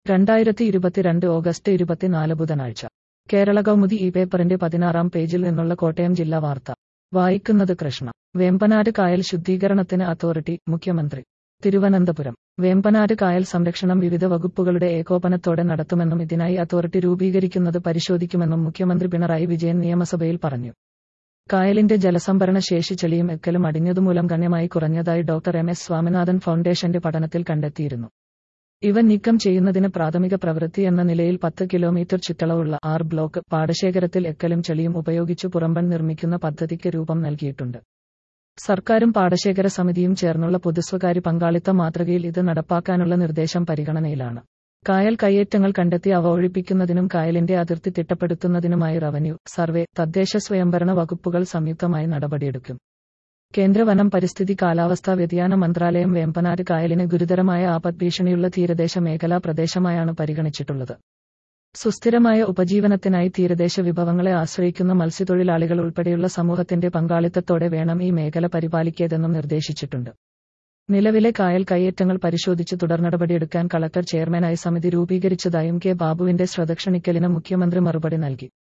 രണ്ടായിരത്തി ഇരുപത്തിരണ്ട് ഓഗസ്റ്റ് ഇരുപത്തിനാല് ബുധനാഴ്ച കേരള കൗമുദി ഈ പേപ്പറിന്റെ പതിനാറാം പേജിൽ നിന്നുള്ള കോട്ടയം ജില്ലാ വാർത്ത വായിക്കുന്നത് കൃഷ്ണ വേമ്പനാട് കായൽ ശുദ്ധീകരണത്തിന് അതോറിറ്റി മുഖ്യമന്ത്രി തിരുവനന്തപുരം വേമ്പനാട് കായൽ സംരക്ഷണം വിവിധ വകുപ്പുകളുടെ ഏകോപനത്തോടെ നടത്തുമെന്നും ഇതിനായി അതോറിറ്റി രൂപീകരിക്കുന്നത് പരിശോധിക്കുമെന്നും മുഖ്യമന്ത്രി പിണറായി വിജയൻ നിയമസഭയിൽ പറഞ്ഞു കായലിന്റെ ജലസംഭരണ ശേഷി ചെളിയും എക്കലും അടിഞ്ഞതുമൂലം ഗണ്യമായി കുറഞ്ഞതായി ഡോക്ടർ എം എസ് സ്വാമിനാഥൻ ഫൗണ്ടേഷന്റെ പഠനത്തിൽ കണ്ടെത്തിയിരുന്നു ഇവ നീക്കം ചെയ്യുന്നതിന് പ്രാഥമിക പ്രവൃത്തി എന്ന നിലയിൽ പത്ത് കിലോമീറ്റർ ചുറ്റളവുള്ള ആർ ബ്ലോക്ക് പാടശേഖരത്തിൽ എക്കലും ചെളിയും ഉപയോഗിച്ചു പുറമ്പൻ നിർമ്മിക്കുന്ന പദ്ധതിക്ക് രൂപം നൽകിയിട്ടുണ്ട് സർക്കാരും പാടശേഖര സമിതിയും ചേർന്നുള്ള പൊതുസ്വകാര്യ പങ്കാളിത്ത മാതൃകയിൽ ഇത് നടപ്പാക്കാനുള്ള നിർദ്ദേശം പരിഗണനയിലാണ് കായൽ കയ്യേറ്റങ്ങൾ കണ്ടെത്തി അവ ഒഴിപ്പിക്കുന്നതിനും കായലിന്റെ അതിർത്തി തിട്ടപ്പെടുത്തുന്നതിനുമായി റവന്യൂ സർവേ തദ്ദേശ സ്വയംഭരണ വകുപ്പുകൾ സംയുക്തമായി നടപടിയെടുക്കും കേന്ദ്ര വനം പരിസ്ഥിതി കാലാവസ്ഥാ വ്യതിയാന മന്ത്രാലയം വേമ്പനാട് കായലിന് ഗുരുതരമായ ആപത് ഭീഷണിയുള്ള തീരദേശ മേഖലാ പ്രദേശമായാണ് പരിഗണിച്ചിട്ടുള്ളത് സുസ്ഥിരമായ ഉപജീവനത്തിനായി തീരദേശ വിഭവങ്ങളെ ആശ്രയിക്കുന്ന മത്സ്യത്തൊഴിലാളികൾ ഉൾപ്പെടെയുള്ള സമൂഹത്തിന്റെ പങ്കാളിത്തത്തോടെ വേണം ഈ മേഖല പരിപാലിക്കേതെന്നും നിർദ്ദേശിച്ചിട്ടുണ്ട് നിലവിലെ കായൽ കയ്യേറ്റങ്ങൾ പരിശോധിച്ച് തുടർനടപടിയെടുക്കാൻ കളക്ടർ ചെയർമാനായി സമിതി രൂപീകരിച്ചതായും കെ ബാബുവിന്റെ ശ്രദ്ധ ക്ഷണിക്കലിന് മുഖ്യമന്ത്രി മറുപടി നൽകി